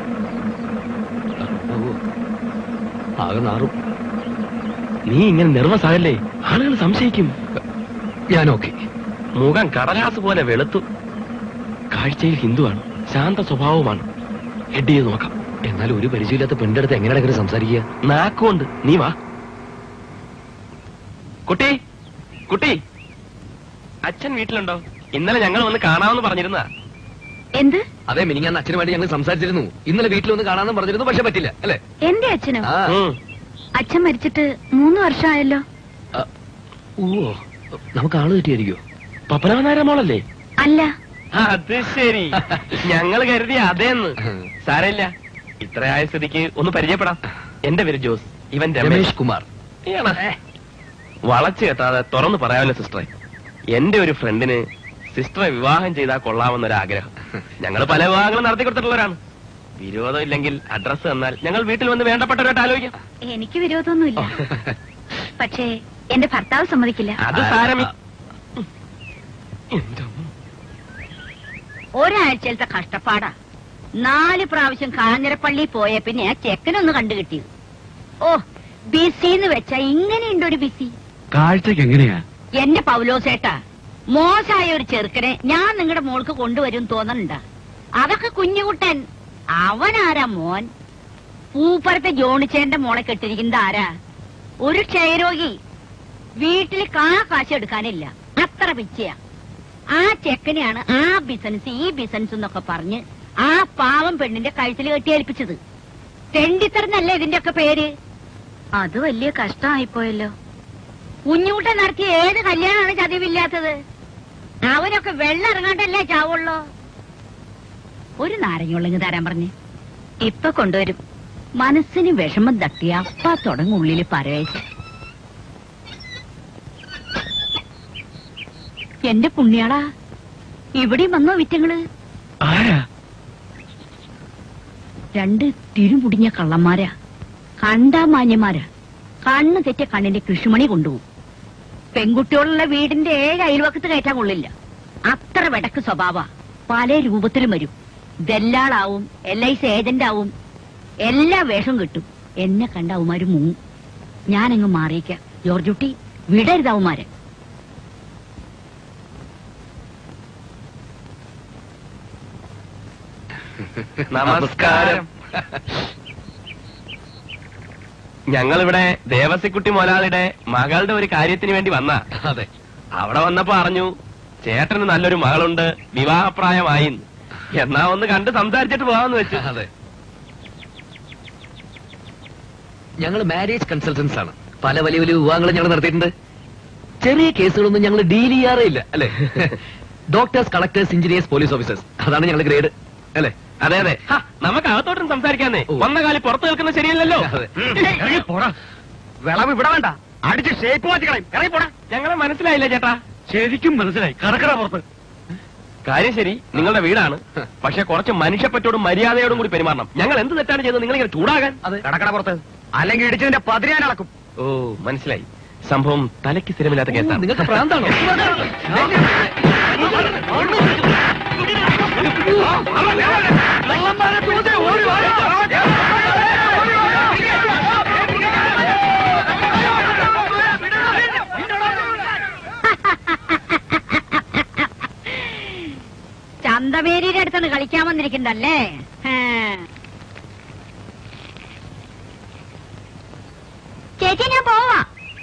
ആകെ നാറും നീ ഇങ്ങനെ നെർവസ് ആകല്ലേ ആളുകൾ സംശയിക്കും ഞാൻ ഓക്കെ മുഖം കടലാസ് പോലെ വെളുത്തു കാഴ്ചയിൽ ഹിന്ദുവാണ് ശാന്ത സ്വഭാവമാണ് ഹെഡ് ചെയ്ത് നോക്കാം എന്നാൽ ഒരു പരിചയമില്ലാത്ത പെണ്ണിന്റെ അടുത്ത് എങ്ങനെയാണ് അങ്ങനെ സംസാരിക്കുക നാക്കുകൊണ്ട് നീ വാ കുട്ടി കുട്ടി അച്ഛൻ വീട്ടിലുണ്ടോ ഇന്നലെ ഞങ്ങൾ വന്ന് കാണാമെന്ന് പറഞ്ഞിരുന്ന എന്ത് അതെ മിനിങ്ങാന്ന് അച്ഛന് വേണ്ടി ഞങ്ങൾ സംസാരിച്ചിരുന്നു ഇന്നലെ വീട്ടിൽ ഒന്ന് കാണാമെന്ന് പറഞ്ഞിരുന്നു പക്ഷെ പറ്റില്ല അല്ലേ എന്റെ അച്ഛനോ ആ അച്ഛൻ മരിച്ചിട്ട് മൂന്ന് വർഷമായല്ലോ ആ, ഓ നമുക്ക് ആള് കിട്ടിയായിരിക്കോ പപ്പനാനായ മോളല്ലേ അല്ല അത് ശരി ഞങ്ങൾ കരുതി അതേന്ന് സാരമില്ല ഇത്രയായ സ്ഥിതിക്ക് ഒന്ന് പരിചയപ്പെടാം എന്റെ പേര് ജോസ് ഇവൻ രമേശ് രമേഷ് കുമാർ ഇയാളാ. വളച്ചു കെട്ടാതെ തുറന്നു പറയാമല്ലോ സിസ്റ്ററെ എന്റെ ഒരു ഫ്രണ്ടിന് സിസ്റ്ററെ വിവാഹം ചെയ്താൽ കൊള്ളാമെന്നൊരു ആഗ്രഹം ഞങ്ങൾ പല വിവാഹങ്ങളും നടത്തി കൊടുത്തിട്ടുള്ളവരാണ് വിരോധം ഇല്ലെങ്കിൽ അഡ്രസ് തന്നാൽ ഞങ്ങൾ വീട്ടിൽ വന്ന് വേണ്ടപ്പെട്ടവരായിട്ട് ആലോചിക്കാം എനിക്ക് വിരോധമൊന്നുമില്ല പക്ഷേ എന്റെ ഭർത്താവ് സമ്മതിക്കില്ല അത് സാരമി എന്റെ അമ്മ. ഒരാഴ്ചയിലത്തെ കഷ്ടപ്പാടാ നാല് പ്രാവശ്യം കാഞ്ഞിരപ്പള്ളി പോയ പിന്നെ ആ ചെക്കനൊന്ന് കണ്ടു കിട്ടിയത് ഓ ബിസിന്ന് വെച്ചാ ഇങ്ങനെയുണ്ട് ഒരു ബിസി കാഴ്ചക്ക് എങ്ങനെയാ എന്റെ പൗലോസേട്ടാ മോശമായ ഒരു ചെറുക്കനെ ഞാൻ നിങ്ങളുടെ മോൾക്ക് കൊണ്ടുവരും തോന്നണുണ്ടാ അതൊക്കെ കുഞ്ഞുകുട്ടൻ അവനാരാ മോൻ പൂപ്പരത്തെ ജോണിച്ചേന്റെ മോളെ കെട്ടിരിക്കുന്നത് ആരാ ഒരു ക്ഷയരോഗി വീട്ടിൽ കാ കാശ് എടുക്കാനില്ല അത്ര പിച്ചയാ ആ ചെക്കനെയാണ് ആ ബിസിനസ് ഈ ബിസിനസ് എന്നൊക്കെ പറഞ്ഞ് ആ പാവം പെണ്ണിന്റെ കഴുത്തിൽ കെട്ടിയേൽപ്പിച്ചത് തെണ്ടിത്തറന്നല്ലേ ഇതിന്റെ ഒക്കെ പേര് അത് വലിയ കഷ്ടമായിപ്പോയല്ലോ കുഞ്ഞുകുട്ടൻ നടത്തിയ ഏത് കല്യാണമാണ് ചതിവില്ലാത്തത് അവനൊക്കെ വെള്ളം ഇറങ്ങാണ്ടല്ലേ ചാവുള്ളൂ ഒരു നാരങ്ങുള്ളങ്ങ് തരാൻ പറഞ്ഞ് ഇപ്പൊ കൊണ്ടുവരും മനസ്സിന് വിഷമം തട്ടി അപ്പ തുടങ്ങുള്ളില് പരവേശം എന്റെ പുണ്യാളാ ഇവിടെയും വന്നോ വിറ്റങ്ങള് ആരാ രണ്ട് തിരുമുടിഞ്ഞ കള്ളന്മാരാ കണ്ടാ മാന്യന്മാരാ കണ്ണ് തെറ്റിയ കണ്ണിന്റെ കൃഷിമണി കൊണ്ടുപോകും പെൺകുട്ടികളുള്ള വീടിന്റെ ഏഴ് അയൽവക്കത്ത് കയറ്റാൻ കൊള്ളില്ല അത്ര വെടക്ക് സ്വഭാവ പല രൂപത്തിലും വരും ദല്ലാളാവും എൽ ഐ സി ഏജന്റ് ആവും എല്ലാ വേഷവും കിട്ടും എന്നെ കണ്ട അവന്മാര് മുങ്ങും ഞാനങ്ങ് മാറിയിക്കാം ജോർജുട്ടി വിടരുത് അവന്മാരെ നമസ്കാരം ഞങ്ങളിവിടെ ദേവസിക്കുട്ടി മൊലാളിയുടെ മകളുടെ ഒരു കാര്യത്തിന് വേണ്ടി വന്ന അതെ അവിടെ വന്നപ്പോ അറിഞ്ഞു ചേട്ടന് നല്ലൊരു മകളുണ്ട് വിവാഹപ്രായമായി എന്നാ ഒന്ന് കണ്ട് സംസാരിച്ചിട്ട് പോവാന്ന് വെച്ചു അതെ ഞങ്ങൾ മാരേജ് കൺസൾട്ടൻസ് ആണ് പല വലിയ വലിയ വിവാഹങ്ങളും ഞങ്ങൾ നടത്തിയിട്ടുണ്ട് ചെറിയ കേസുകളൊന്നും ഞങ്ങൾ ഡീൽ ചെയ്യാറേ ഇല്ല അല്ലെ doctors collectors engineers police officers അതാണ് ഞങ്ങളുടെ ഗ്രേഡ് അല്ലെ അതെ അതെ ഹ, നമുക്ക് അകത്തോട്ടും സംസാരിക്കാന്നേ ഓ. വന്ന കാലി പുറത്ത് നിൽക്കുന്നത് ശരിയല്ലല്ലോ അതെ. ഇറങ്ങി പോടാ വിളവ് ഇവിടെ വേണ്ട അടിച്ച് ഷേപ്പ് മാറ്റിക്കളയും ഇറങ്ങി പോടാ ഞങ്ങളെ മനസ്സിലായില്ല ചേട്ടാ ശരിക്കും മനസ്സിലായി കടക്കട പുറത്ത് കാര്യം ശരി നിങ്ങളുടെ വീടാണ് പക്ഷെ കുറച്ച് മനുഷ്യപ്പറ്റോടും മര്യാദയോടും കൂടി പെരുമാറണം ഞങ്ങൾ എന്ത് തെറ്റാണ് ചെയ്തത് നിങ്ങൾ ഇങ്ങനെ ചൂടാകാൻ അതെ കടക്കട പുറത്ത് അല്ലെങ്കിൽ ഇടിച്ചതിന്റെ പതിനാൻ അളക്കും ഓ മനസ്സിലായി സംഭവം തലയ്ക്ക് സ്ഥിരമില്ലാത്ത കേസാണ് നിങ്ങൾക്ക് പ്രാന്താണോ ചന്തമേരിയുടെ അടുത്താണ് കളിക്കാൻ വന്നിരിക്കണ്ടല്ലേ ചേച്ചി ഞാൻ പോവാ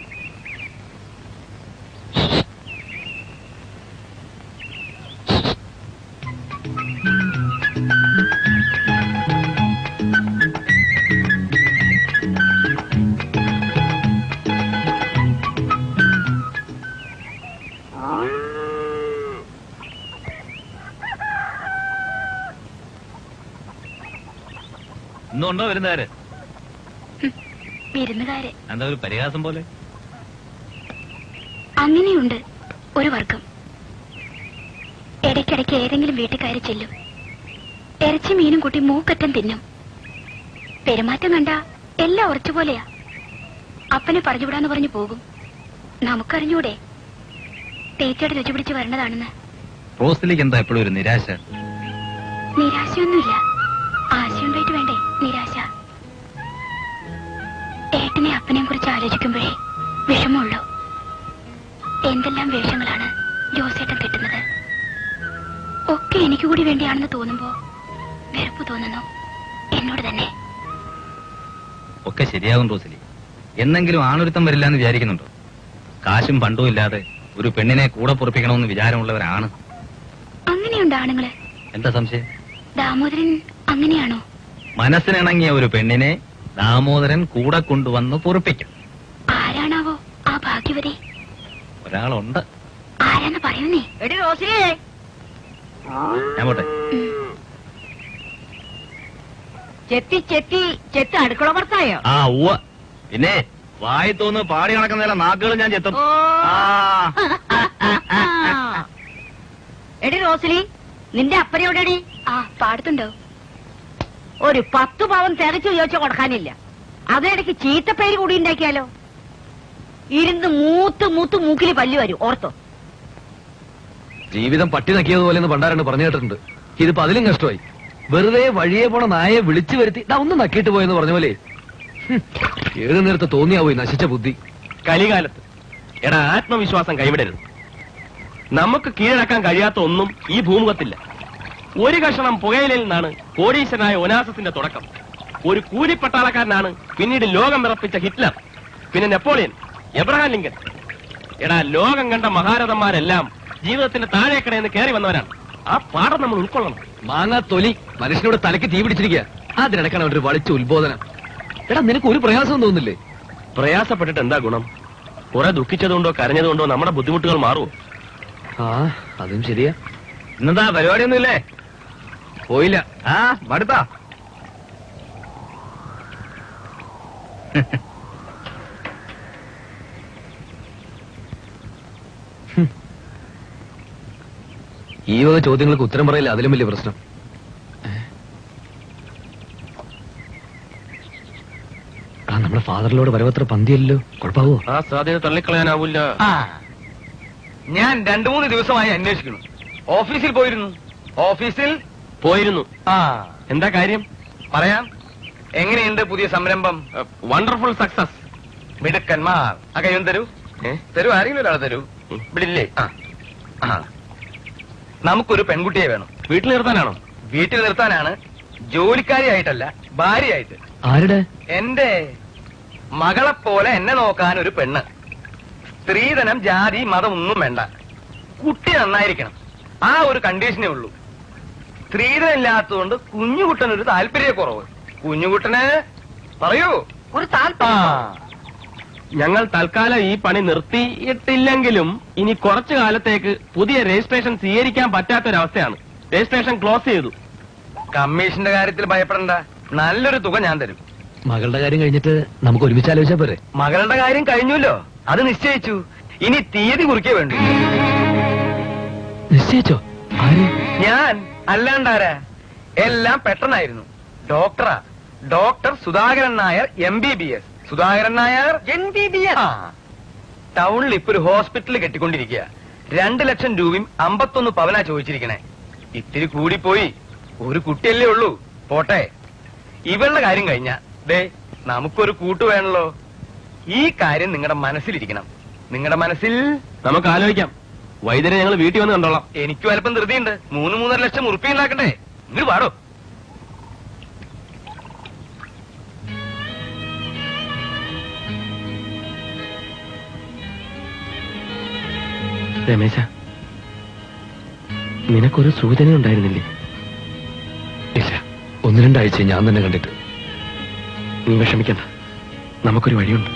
ഇന്നുണ്ടോ വരുന്നവര് വിരുന്നുകാര് എന്താ ഒരു പരിഹാസം പോലെ അങ്ങനെയുണ്ട് ഒരു വർഗം ഇടയ്ക്കിടയ്ക്ക് ഏതെങ്കിലും വീട്ടിൽ കയറി ചെല്ലും ഇറച്ചി മീനും കൂട്ടി മൂക്കറ്റം തിന്നും പെരുമാറ്റം കണ്ട എല്ലാം ഉറച്ചുപോലെയാ അപ്പനെ പറഞ്ഞുവിടാന്ന് പറഞ്ഞു പോകും നമുക്കറിഞ്ഞൂടെ തേച്ചയുടെ രുചി പിടിച്ച് വരണതാണെന്ന് റോസിലേക്ക് എന്താ എപ്പോഴും ഒരു നിരാശ നിരാശയൊന്നുമില്ല ആ ആശയുണ്ടായിട്ട് വേണ്ടേ നിരാശ ഏട്ടനെ അപ്പനെയും കുറിച്ച് ആലോചിക്കുമ്പോഴേ വിഷമമുള്ളൂ എന്തെല്ലാം വേഷങ്ങളാണ് ജോസേട്ടൻ കിട്ടുന്നത് ഒക്കെ എനിക്ക് കൂടി വേണ്ടിയാണെന്ന് തോന്നുമ്പോ വെറുപ്പ് തോന്നുന്നു എന്നോട് തന്നെ ഒക്കെ ശരിയാകും റോസലി എന്നെങ്കിലും ആണൊരുത്തം വരില്ല എന്ന് വിചാരിക്കുന്നുണ്ടോ കാശും പണ്ടും ഇല്ലാതെ ഒരു പെണ്ണിനെ കൂടെ പൊറപ്പിക്കണമെന്ന് വിചാരമുള്ളവരാണ് അങ്ങനെയുണ്ട് ആണുങ്ങള് എന്താ സംശയം ദാമോദരൻ അങ്ങനെയാണോ മനസ്സിനിണങ്ങിയ ഒരു പെണ്ണിനെ ദാമോദരൻ കൂടെ കൊണ്ടുവന്ന് പൊറപ്പിക്കും ആരാണാവോ ആ ഭാഗ്യവതി ഒരാളുണ്ട് ആരാന്ന് പറയുന്നേ എടി റോസിലേ ഞാൻ പോട്ടെ ചെത്തി ചെത്തി ചെത്തി അടുക്കള പുറത്തായോ ആ ഉവ്വ പിന്നെ വായി തോന്ന് പാടി നടക്കുന്ന നാക്കുകൾ ഞാൻ ചെത്തും ഓ. ആ. എടി റോസിലി നിന്റെ അപ്പനെവിടെടി ആ പാടത്തുണ്ടോ ഒരു പത്ത് പവൻ തികച്ചു ചോദിച്ച കൊടുക്കാനില്ല അതിനിടയ്ക്ക് ചീത്തപ്പേര് കൂടി ഉണ്ടാക്കിയാലോ ഇരുന്ന് മൂത്ത് മൂത്ത് മൂക്കില് പല്ലു വരും ഓർത്തോ ജീവിതം പട്ടി നക്കിയതുപോലെ എന്ന് പണ്ടാരാണ് പറഞ്ഞു കേട്ടിട്ടുണ്ട് ഇതിപ്പോ അതിലും കഷ്ടമായി വെറുതെ വഴിയെ പോണ നായെ വിളിച്ചു വരുത്തി ദാ ഒന്ന് നക്കിയിട്ട് പോയെന്ന് പറഞ്ഞ പോലെ ഹും, ഏത് നേരത്തെ തോന്നിയാവോ ഈ നശിച്ച ബുദ്ധി കലികാലത്ത് എടാ ആത്മവിശ്വാസം കൈവിടരുത് നമുക്ക് കീഴടക്കാൻ കഴിയാത്ത ഒന്നും ഈ ഭൂമുഖത്തില്ല ഒരു കഷണം പുകയിലയിൽ നിന്നാണ് കോടീശ്വരനായ ഒനാസത്തിന്റെ തുടക്കം ഒരു കൂലിപ്പട്ടാളക്കാരനാണ് പിന്നീട് ലോകം വിറപ്പിച്ച ഹിറ്റ്ലർ പിന്നെ നെപ്പോളിയൻ എബ്രഹാം ലിങ്കൻ എടാ ലോകം കണ്ട മഹാരഥന്മാരെല്ലാം ജീവിതത്തിന്റെ താഴേക്കടയിൽ നിന്ന് കയറി വന്നവരാണ് ആ പാഠം നമ്മൾ ഉൾക്കൊള്ളണം മാങ്ങാ തൊലി മനുഷ്യനോട് തലയ്ക്ക് തീ പിടിച്ചിരിക്കുക അതിനിടക്കാണ് അവരുടെ വളിച്ച ഉത്ബോധനം എടാ നിനക്ക് ഒരു പ്രയാസവും തോന്നുന്നില്ലേ പ്രയാസപ്പെട്ടിട്ട് എന്താ ഗുണം കുറെ ദുഃഖിച്ചതുകൊണ്ടോ കരഞ്ഞതുകൊണ്ടോ നമ്മുടെ ബുദ്ധിമുട്ടുകൾ മാറുമോ ആ അതും ശരിയാ ഇന്നെന്താ പരിപാടിയൊന്നുമില്ലേ പോയില്ല ആ മടുത്താ ഈ വക ചോദ്യങ്ങൾക്ക് ഉത്തരം പറയില്ല അതിലും വലിയ പ്രശ്നം ആ നമ്മുടെ ഫാദറിലോട് വരവത്ര പന്തിയല്ലോ കുഴപ്പമാവോ ആ സാധ്യത തള്ളിക്കളയാനാവില്ല ആ ഞാൻ രണ്ടു മൂന്ന് ദിവസമായി അന്വേഷിക്കുന്നു ഓഫീസിൽ പോയിരുന്നു ഓഫീസിൽ പോയിരുന്നു ആ എന്താ കാര്യം പറയാം എങ്ങനെയുണ്ട് പുതിയ സംരംഭം വണ്ടർഫുൾ സക്സസ് മിടുക്കന്മാർ ആ കയ്യൊന്ന് തരൂ തരൂ ആരെങ്കിലും ഒരാൾ തരൂ ഇവിടെ ഇല്ലേ ആ ആ നമുക്കൊരു പെൺകുട്ടിയെ വേണം വീട്ടിൽ നിർത്താനാണോ വീട്ടിൽ നിർത്താനാണ് ജോലിക്കാരിയായിട്ടല്ല ഭാര്യയായിട്ട് ആരുടെ എന്റെ മകളെപ്പോലെ എന്നെ നോക്കാൻ ഒരു പെണ്ണ് സ്ത്രീധനം ജാതി മതം ഒന്നും വേണ്ട കുട്ടി നന്നായിരിക്കണം ആ ഒരു കണ്ടീഷനേ ഉള്ളൂ സ്ത്രീധനം ഇല്ലാത്തതുകൊണ്ട് കുഞ്ഞുകുട്ടൻ ഒരു താല്പര്യക്കുറവ് കുഞ്ഞുകുട്ടന് പറയൂ ഒരു ആ താല്പര്യം ഞങ്ങൾ തൽക്കാലം ഈ പണി നിർത്തിയിട്ടില്ലെങ്കിലും ഇനി കുറച്ചു കാലത്തേക്ക് പുതിയ രജിസ്ട്രേഷൻ സ്വീകരിക്കാൻ പറ്റാത്തൊരവസ്ഥയാണ് രജിസ്ട്രേഷൻ ക്ലോസ് ചെയ്തു കമ്മീഷന്റെ കാര്യത്തിൽ ഭയപ്പെടണ്ട നല്ലൊരു തുക ഞാൻ തരും മകളുടെ കാര്യം കഴിഞ്ഞിട്ട് നമുക്ക് ഒരുമിച്ച് ആലോചിച്ചാ പോരെ മകളുടെ കാര്യം കഴിഞ്ഞല്ലോ അത് നിശ്ചയിച്ചു ഇനി തീയതി കുറിക്കേ വേണ്ടു നിശ്ചയിച്ചോ ആര് ഞാൻ അല്ലാണ്ടാരാ എല്ലാം പെട്ടെന്നായിരുന്നു ഡോക്ടറാ doctor Sudhakaran Nair M B B S Sudhakaran Nair M B B S ടൗണിൽ ഇപ്പൊ ഒരു ഹോസ്പിറ്റൽ കെട്ടിക്കൊണ്ടിരിക്കുക രണ്ട് ലക്ഷം രൂപയും അമ്പത്തൊന്ന് പവനാ ചോദിച്ചിരിക്കണേ ഇത്തിരി കൂടിപ്പോയി ഒരു കുട്ടിയല്ലേ ഉള്ളൂ പോട്ടെ ഇവളുടെ കാര്യം കഴിഞ്ഞ ദേ നമുക്കൊരു കൂട്ട് വേണല്ലോ ഈ കാര്യം നിങ്ങളുടെ മനസ്സിലിരിക്കണം നിങ്ങളുടെ മനസ്സിൽ നമുക്ക് ആലോചിക്കാം വൈദ്യരെ ഞങ്ങൾ വീട്ടിൽ വന്ന് കണ്ടോളാം എനിക്കും അല്പം ധൃതിയുണ്ട് മൂന്ന് മൂന്നര ലക്ഷം ഉറുപ്പി ഉണ്ടാക്കണ്ടേ ഇങ്ങോട്ട് പാടോ രമേശ നിനക്കൊരു സൂചന ഉണ്ടായിരുന്നില്ലേ ഇല്ല ഒന്ന് രണ്ടാഴ്ച ഞാൻ തന്നെ കണ്ടിട്ട് നീ വിഷമിക്കണ്ട നമുക്കൊരു വഴിയുണ്ട്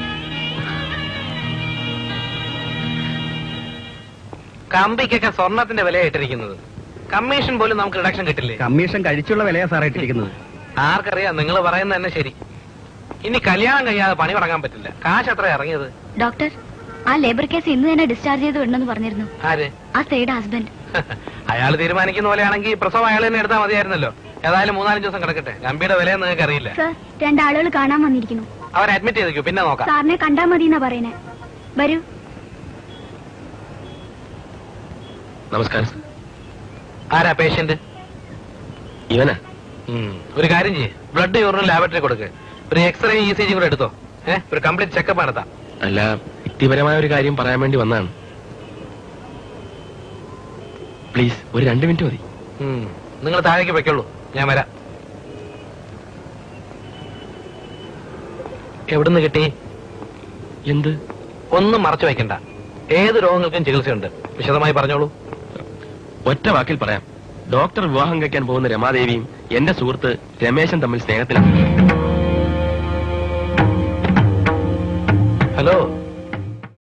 കമ്പിക്കൊക്കെ സ്വർണത്തിന്റെ വിലയായിട്ടിരിക്കുന്നത് കമ്മീഷൻ പോലും നമുക്ക് റിഡക്ഷൻ കിട്ടില്ലേ കമ്മീഷൻ കഴിച്ചുള്ള വിലയാ സാർ ഇട്ടിരിക്കുന്നത് ആർക്കറിയാം നിങ്ങൾ പറയുന്നത് തന്നെ ശരി ഇനി കല്യാണം കഴിയാതെ പണി തുടങ്ങാൻ പറ്റില്ല കാശ് എത്ര ഇറങ്ങിയത് ഡോക്ടർ ആ ലേബർ കേസ് ഇന്ന് തന്നെ ഡിസ്ചാർജ് ചെയ്ത് വിടണമെന്ന് പറഞ്ഞിരുന്നു ആര് ആ സ്ത്രീയുടെ ഹസ്ബൻഡ് അയാൾ തീരുമാനിക്കുന്ന പോലെയാണെങ്കിൽ പ്രസവം അയാൾ തന്നെ എടുത്താൽ മതിയായിരുന്നല്ലോ ഏതായാലും മൂന്നാലഞ്ച് ദിവസം കിടക്കട്ടെ ഗംഭീര വിലയെന്ന് നിങ്ങൾക്ക് അറിയില്ല സർ രണ്ടാളുകൾ കാണാൻ വന്നിരിക്കുന്നു അവരെ അഡ്മിറ്റ് ചെയ്തേക്കൂ പിന്നെ നോക്കാം സാറിനെ കണ്ടാ മതി എന്നാ പറയുന്നേ വരൂ നമസ്കാരം ആരാ പേഷ്യന്റ് ഇവനാ ഉം. ഒരു കാര്യം ചെയ്യ് ബ്ലഡ് യൂറിനും ലാബറട്ടറി കൊടുക്ക് ഒരു എക്സ്റേ ഇ സി ജി കൂടെ എടുത്തോ ഏഹ് ഒരു കംപ്ലീറ്റ് ചെക്കപ്പ് നടത്താം അല്ല വ്യക്തിപരമായ ഒരു കാര്യം പറയാൻ വേണ്ടി വന്നതാണ് പ്ലീസ് ഒരു രണ്ട് മിനിറ്റ് മതി നിങ്ങൾ താഴേക്ക് വെക്കുള്ളൂ ഞാൻ വരാം എവിടുന്ന് കിട്ടി എന്ത് ഒന്നും മറച്ചു വെക്കണ്ട ഏത് രോഗങ്ങൾക്കും ചികിത്സയുണ്ട് വിശദമായി പറഞ്ഞോളൂ ഒറ്റ വാക്കിൽ പറയാം ഡോക്ടർ വിവാഹം കഴിക്കാൻ പോകുന്ന രമാദേവിയും എന്റെ സുഹൃത്ത് രമേശൻ തമ്മിൽ സ്നേഹത്തിലാണ് ഹലോ